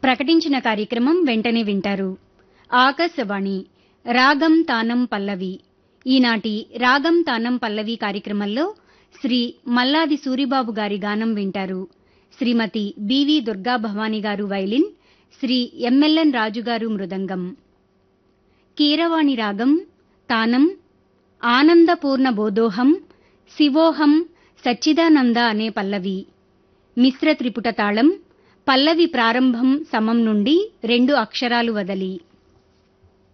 ప్రకటించిన కార్యక్రమం వెంటనే వింటారు ఆకాశవాణి రాగం తానం పల్లవి ఈనాటి రాగం తానం పల్లవి కార్యక్రమంలో శ్రీ మల్లాది సూరిబాబు గారి గానం వింటారు శ్రీమతి బివి దుర్గా భవానీ గారు వైలిన్ శ్రీ ఎంఎల్ఎన్ రాజు గారు మృదంగం కీరవాణి రాగం తానం ఆనందపూర్ణ బోధోహం శివోహం సచ్చిదానంద అనే పల్లవి మిశ్ర త్రిపుట తాళం పల్లవి ప్రారంభం సమం నుండి రెండు అక్షరాలు వదలి